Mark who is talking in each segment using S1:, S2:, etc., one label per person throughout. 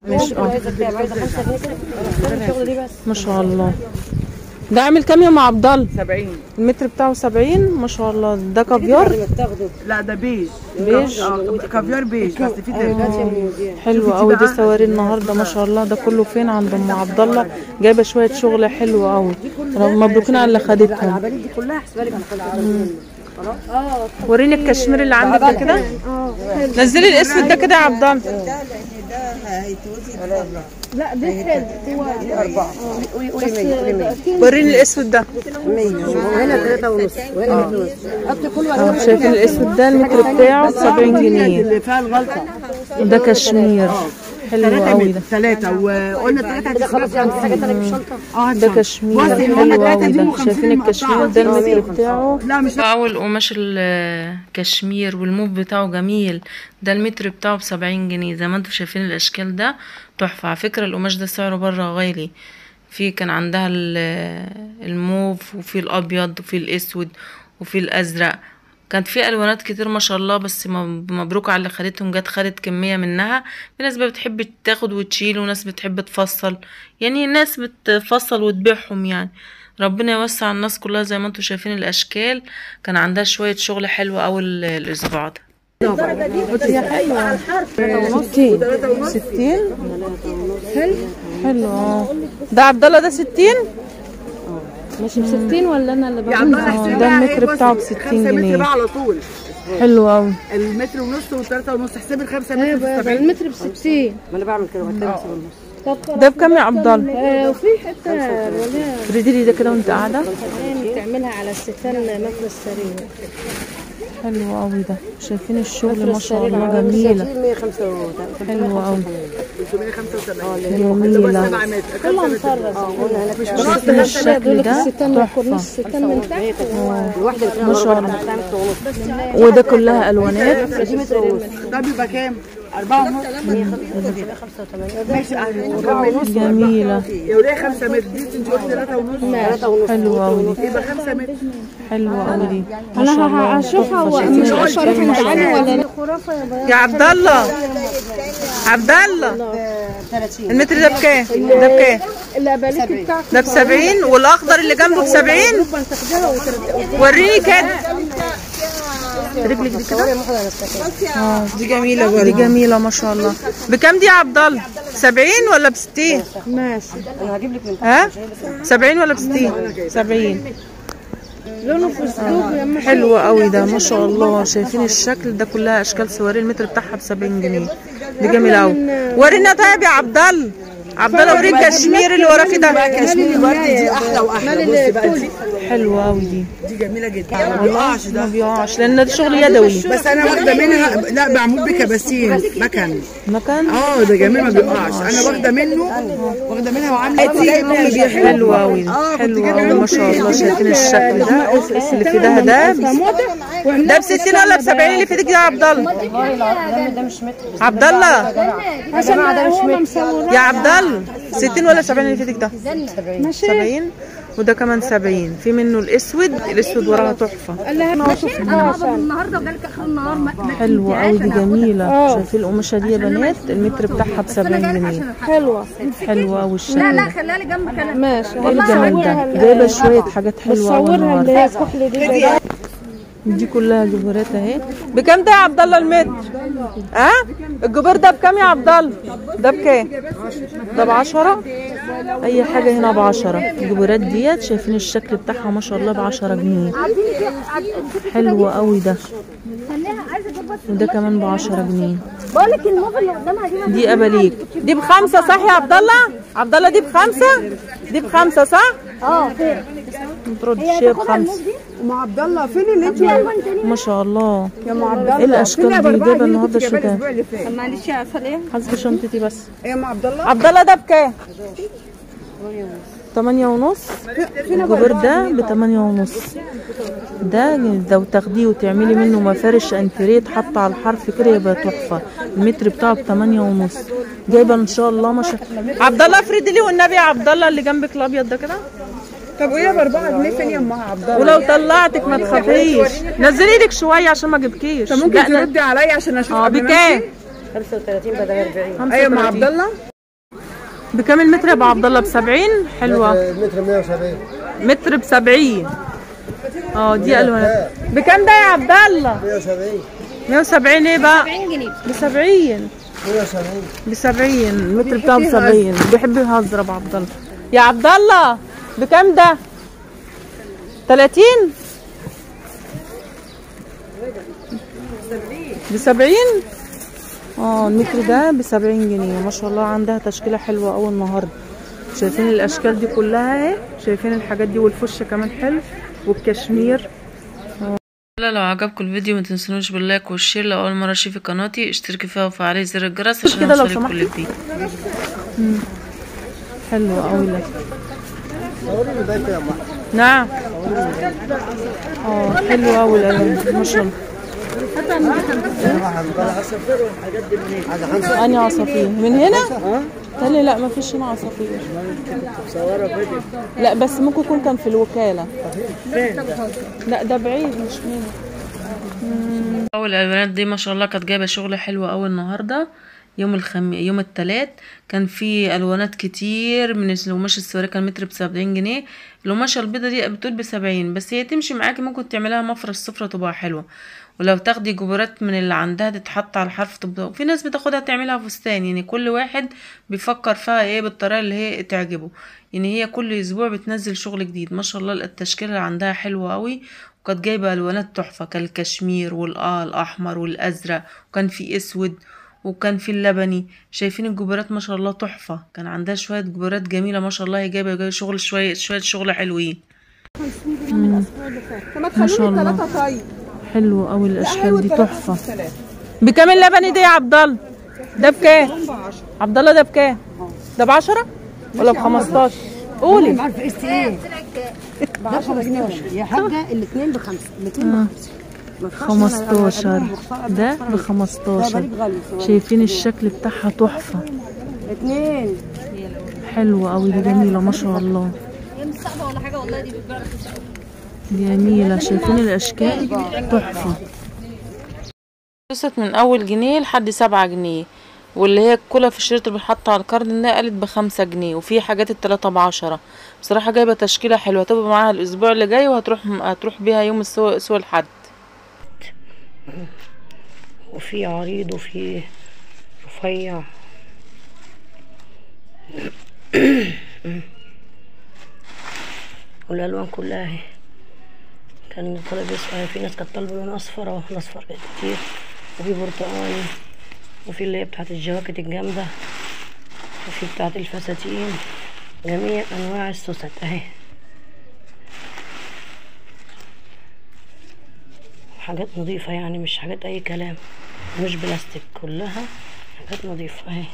S1: مش اه
S2: عايزه 5 جنيه كده الشغل دي بس
S1: ما شاء الله ده عامل كام يا ام عبد الله
S3: 70
S1: المتر بتاعه 70 ما شاء الله ده كافيار
S2: بتاخده
S3: لا ده بيج
S1: بيج
S3: اه كافيار بيج بس في ده
S1: حلو قوي دي سواري النهارده ما شاء الله ده كله فين عند ام عبد الله جايبه شويه شغل حلو قوي مبروكين على اللي خدتهم
S2: العبالين دي كلها احسبها لك انا خدها خلاص اه
S1: وريني الكشمير اللي عندك ده كده نزلي الاسود ده كده يا عبد الله
S2: لا دي حلو دي اربعه قولي قولي 100 قولي 100
S1: وريني الاسود ده
S2: 100 وهنا 3 ونص وهنا 2 ونص قط كل
S1: اه شايفين الاسود ده المتر بتاعه ب 70 جنيه
S3: اللي فيها الغلطه
S1: ده كشمير حلو قوي ده
S3: ثلاثة وقلنا ثلاثة
S2: كده خلاص يعني حاجه ثانيه في الشنطه
S3: اه
S1: ده كشمير
S3: بصي،
S1: حلو
S3: هما
S1: قوي
S3: دي
S1: ده
S3: ب 50
S1: شايفين الكشمير ده
S3: مقطعة.
S1: المتر بتاعه
S3: لا مش
S1: اول قماش الكشمير والموف بتاعه جميل ده المتر بتاعه بسبعين جنيه زي ما انتم شايفين الاشكال ده تحفة على فكرة القماش ده سعره بره غالي في كان عندها ال- الموف وفي الابيض وفي الاسود وفي الازرق كانت في الوانات كتير ما شاء الله بس م- مبروك على اللي خدتهم جت خدت كميه منها في ناس بقى بتحب تاخد وتشيل وناس بتحب تفصل يعني ناس بتفصل وتبيعهم يعني ربنا يوسع الناس كلها زي ما انتم شايفين الاشكال كان عندها شويه شغل حلو اوي ال- الاسبوع ده هي حلوة ستين ستين حلو حلو اه ده عبد الله ده ستين
S2: ماشي ب 60 ولا انا اللي
S3: يا عبد الله
S1: آه،
S3: احسبها
S1: ده
S3: ايه،
S1: المتر
S3: بصي،
S1: بتاعه ب
S3: خمسة
S1: 60
S3: متر
S1: جنيه.
S3: بقى على طول
S1: حلو اوي
S3: المتر ونص والثلاثة ونص احسبي الخمسة متر
S2: ايوه
S3: في
S2: بقى
S3: السبعين
S2: المتر ب 60 ما انا بعمل كده بتكلم ونص
S1: ده بكام يا عبد الله
S2: آه وفي حته ولا
S1: فريدي لي ده كده وانت قاعده
S2: بتعملها على الستان مفرش سريع
S1: حلو قوي ده شايفين الشغل ما شاء الله جميله
S2: 175
S1: حلو قوي
S3: 375
S1: جميله
S3: سبعة متر
S2: كلها مفرز قلنا هناك مش
S1: شايفين الشكل ده
S2: الستان ما
S1: تحفه
S2: يكونش الستان من تحت الواحده اللي
S1: ما شاء الله وده كلها الوانات
S2: دي متر ونص
S3: ده بيبقى كام؟ أربعة ونص
S2: 185
S3: ماشي أربعة ونص
S1: جميله
S3: يا وليه خمسة متر دي انت قلت ثلاثة ونص
S2: ثلاثة ونص
S1: حلو قوي دي
S3: يبقى خمسة متر
S1: حلوه قوي دي ما شاء الله
S2: انا هشوفها
S1: شايفين
S2: ومش
S1: الأشكال ما شاء الله.
S2: ولا لا خرافه يا بنات
S1: يا عبد الله عبد الله
S2: 30
S1: المتر ده بكام ده بكام
S2: الاباليك بتاعك
S1: ده ب 70 والاخضر اللي جنبه ب 70 وريني كده رجلك دي كده اه دي جميله برضه دي جميله ما شاء الله بكام دي يا عبد الله 70 ولا ب 60
S2: ماشي انا هجيب لك من
S1: ها 70 ولا ب 60 70
S2: لونه فستوق يا اما
S1: حلو قوي ده ما شاء الله شايفين الشكل ده كلها اشكال سواري المتر بتاعها ب 70 جنيه دي جميله قوي ورينا طيب يا عبد الله عبد الله وريك الكشمير اللي وراكي ده
S3: كشمير الورد دي أحلى وأحلى بصي بقى دي
S1: حلوه قوي دي
S3: دي جميلة جدا ما بيقعش
S1: ما
S3: ده
S1: بيقعش لان ده شغل يدوي
S3: بس أنا واخدة منها لا معمول بكباسين مكن
S1: مكان
S3: اه ده جميل ما بيقعش انا واخده منه واخده منها وعامله زي ما هي
S1: حلو قوي حلو قوي ما شاء الله شايفين الشكل ده اللي في ده ده ده ب 60 ولا ب 70 اللي في ايدك ده يا عبد الله
S2: ده مش متر
S1: عبد الله
S2: يا جماعه ده مش متر
S1: يا عبد الله 60 ولا 70 اللي في ايدك ده 70 وده كمان 70 في منه الاسود الاسود وراها تحفه
S4: النهارده وجالك اخر النهار ما ما
S1: حلوه قوي دي جميله شايفين القماشه دي يا بنات المتر بتاعها ب 70 جنيه
S2: حلوه
S1: حلوه قوي
S4: لا
S1: الشكل
S4: لا
S1: ده
S4: خليها لي جنبك انا
S2: ماشي
S1: ايه الجمال ده جايبه شويه حاجات حلوه قوي
S2: صورها اللي
S1: النهارده
S2: هي الكحل دي
S1: دي كلها جبرات اهي بكام ده يا عبد الله المتر ها الجبر ده بكام يا عبد الله ده بكام ده ب 10 اي حاجه هنا ب 10 الجبرات ديت شايفين الشكل بتاعها ما شاء الله ب 10 جنيه حلو قوي ده
S4: خليها عايزه اجيب
S1: وده كمان ب 10 جنيه
S4: بقول لك الموف اللي قدامها دي
S1: دي اباليك دي بخمسه صح يا عبد الله عبد الله دي بخمسه دي بخمسه صح
S4: اه فين
S1: ما تردش هي بخمسه
S3: ام عبد الله فين اللي انت
S1: ما شاء الله
S3: يا ام عبد الله
S1: ايه الاشكال دي جايبه النهارده
S3: جايبه
S1: شتاء
S3: الاسبوع اللي فات
S2: معلش يا فلان
S1: حسب شنطتي بس
S3: ايه يا ام عبد الله
S1: عبد الله ده بكام؟ تمانية ونص الجبر ده بتمانية ونص ده لو تاخديه وتعملي منه مفارش انتريه تحط على الحرف كده يبقى تحفة المتر بتاعه بتمانية ونص جايبة ان شاء الله ما شاء عبد الله افرد لي والنبي يا عبد الله اللي جنبك الابيض ده كده
S3: طب وهي ب 4 جنيه فين يا ام عبد الله
S1: ولو طلعتك ما تخافيش نزلي ايدك شوية عشان ما اجيبكيش
S3: طب ممكن
S1: لا، لا.
S3: تردي عليا عشان اشوف
S1: اه
S3: قبل ما
S1: بكام؟
S3: أمشي؟
S2: 35 بدل 40
S3: ايوه يا ام
S1: 35.
S3: عبد الله
S1: بكام المتر يا ابو عبد الله ب 70 حلوه
S5: متر 170
S1: متر ب 70 اه دي الوانات بكام ده يا عبد الله
S5: 170
S1: 170 ايه بقى
S4: 40 جنيه
S1: ب 70
S5: 170
S1: ب 70 المتر بتاعه ب 70 بيحب يهزر ابو عبد الله يا عبد الله بكام ده 30 ب 70 اه المتر ده ب 70 جنيه ما شاء الله عندها تشكيله حلوه قوي النهارده شايفين الاشكال دي كلها اهي شايفين الحاجات دي والفش كمان حلو والكشمير لا لو عجبكم الفيديو ما تنسونوش باللايك والشير لو اول مره تشوفي قناتي اشتركي فيها وفعلي زر الجرس عشان
S6: كده لو
S1: يوصلك كل
S6: سمحتي.
S1: جديد حلو قوي لك نعم اه حلو قوي الالوان ما شاء الله اني عصافير من هنا قال لي لا ما فيش هنا عصافير لا بس ممكن يكون كان في الوكاله لا ده بعيد مش هنا اول الالوانات دي ما شاء الله كانت جايبه شغل حلو قوي النهارده يوم الخم... يوم التلات كان في الوانات كتير من القماش السوري كان متر بسبعين جنيه القماشه البيضه دي بتقول بسبعين بس هي تمشي معاكي ممكن تعملها مفرش سفرة تبقى حلوه ولو تاخدي جبرات من اللي عندها تتحط على الحرف تبقى في ناس بتاخدها تعملها فستان يعني كل واحد بيفكر فيها ايه بالطريقه اللي هي تعجبه يعني هي كل اسبوع بتنزل شغل جديد ما شاء الله التشكيله اللي عندها حلوه قوي وكانت جايبه الوانات تحفه كالكشمير والآه الاحمر والازرق وكان في اسود وكان في اللبني شايفين الجبرات ما شاء الله تحفه كان عندها شويه جبرات جميله ما شاء الله هي جايبه جايبه شغل شويه شويه شغل حلوين ما شاء الله حلو قوي الاشكال دي تحفه بكام اللبني ده يا عبد الله ده بكام عبد الله ده بكام ده ب 10 ولا ب 15 قولي
S2: عارفه ايه ايه ب 10 جنيه يا حاجه الاثنين بخمسه الاثنين بخمسه
S1: 15 ده ب 15 شايفين الشكل بتاعها تحفه
S2: اثنين
S1: حلوه قوي دي جميله ما شاء الله
S4: هي مش صعبه ولا حاجه والله دي بتبيع رخيصة.
S1: جميلة شايفين الأشكال تحفة وصلت من أول جنيه لحد سبعة جنيه واللي هي كلها في الشريط اللي بتحط على الكارد ده قالت بخمسة جنيه وفي حاجات التلاتة بعشرة بصراحة جايبة تشكيلة حلوة هتبقى معاها الأسبوع اللي جاي وهتروح هتروح بيها يوم السوق سوق الحد
S2: وفي عريض وفي رفيع والالوان كلها اهي كان طالب يسأل في ناس كانت طالبه لون اصفر اهو الاصفر كتير وفي برتقاني وفي اللي هي بتاعت الجواكت الجامده وفي بتاعت الفساتين جميع انواع السوست اهي حاجات نظيفة يعني مش حاجات أي كلام مش بلاستيك كلها حاجات نظيفة اهي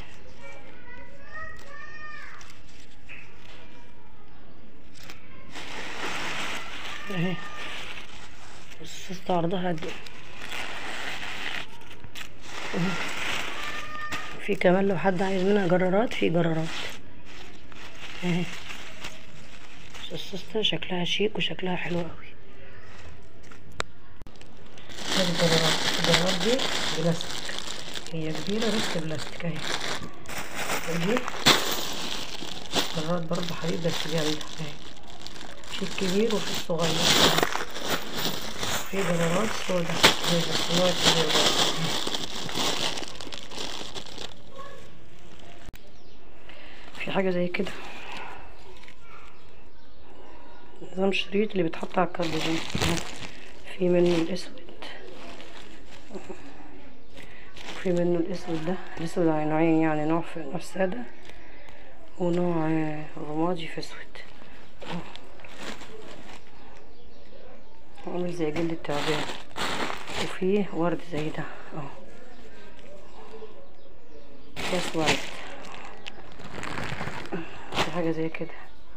S2: اهي بص عرضها قد ايه اهي. في كمان لو حد عايز منها جرارات في جرارات اهي بص السوستة شكلها شيك وشكلها حلو قوي هذه الجرارات الجرارات دي بلاستيك هي كبيرة بس بلاستيك اهي ودي جرارات برضه حديد بس جامدة اهي في الكبير وفي الصغير في جرارات سودا هي بس نوع كبير برضه في حاجة زي كده نظام شريط اللي بيتحط على الكارد ده اهو. في منه الاسود في منه الاسود ده الاسود على نوعين يعني نوع في نوع سادة ونوع آه، رمادي في اسود أهو. عامل زي جلد التعبان وفيه ورد زي ده اهو كاس ورد في حاجة زي كده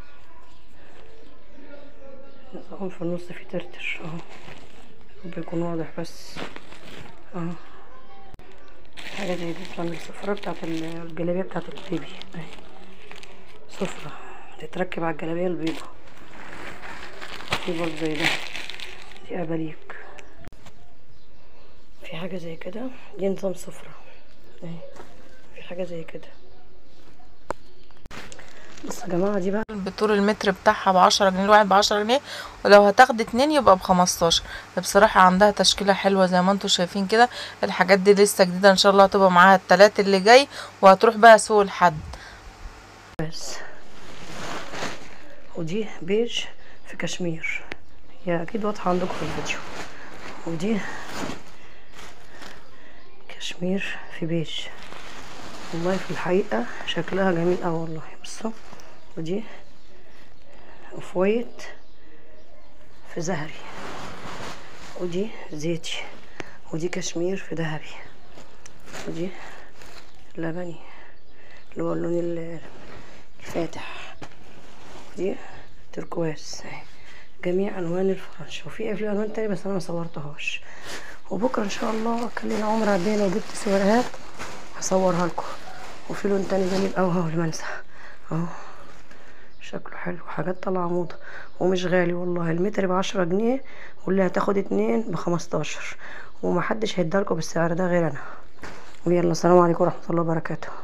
S2: نظام في النص فيه ترتر اهو بيكون واضح بس اهو حاجة زي دي تعمل السفرة بتاعت ال- الجلابية بتاعت البيبي اهي سفرة تتركب على الجلابية البيضة في برضه زي ده دي أباليك في حاجة زي كده دي نظام سفرة اهي في حاجة زي كده بصوا يا جماعه دي بقى
S1: بطول المتر بتاعها بعشرة جنيه الواحد بعشرة جنيه ولو هتاخد اتنين يبقى بخمستاشر بصراحة عندها تشكيلة حلوة زي ما انتوا شايفين كده الحاجات دي لسه جديدة ان شاء الله هتبقى معاها التلات اللي جاي وهتروح بقى سوق الحد
S2: بس ودي بيج في كشمير هي اكيد واضحه عندكم في الفيديو ودي كشمير في بيج والله في الحقيقه شكلها جميل اوي والله بصوا ودي اوف وايت في زهري ودي زيتي ودي كشمير في ذهبي ودي لبني اللي هو اللون ال- الفاتح دي تركواز اهي. جميع الوان الفرنش وفي في الوان تانية بس انا ما صورتهاش وبكره ان شاء الله كان لنا عمر عدينا وجبت سواريهات هصورها لكم وفي لون تاني جميل قوي اهو المنسى اهو شكله حلو حاجات طالعه موضه ومش غالي والله المتر بعشرة جنيه واللي هتاخد اتنين بخمستاشر ومحدش هيدالكوا بالسعر ده غير انا ويلا السلام عليكم ورحمه الله وبركاته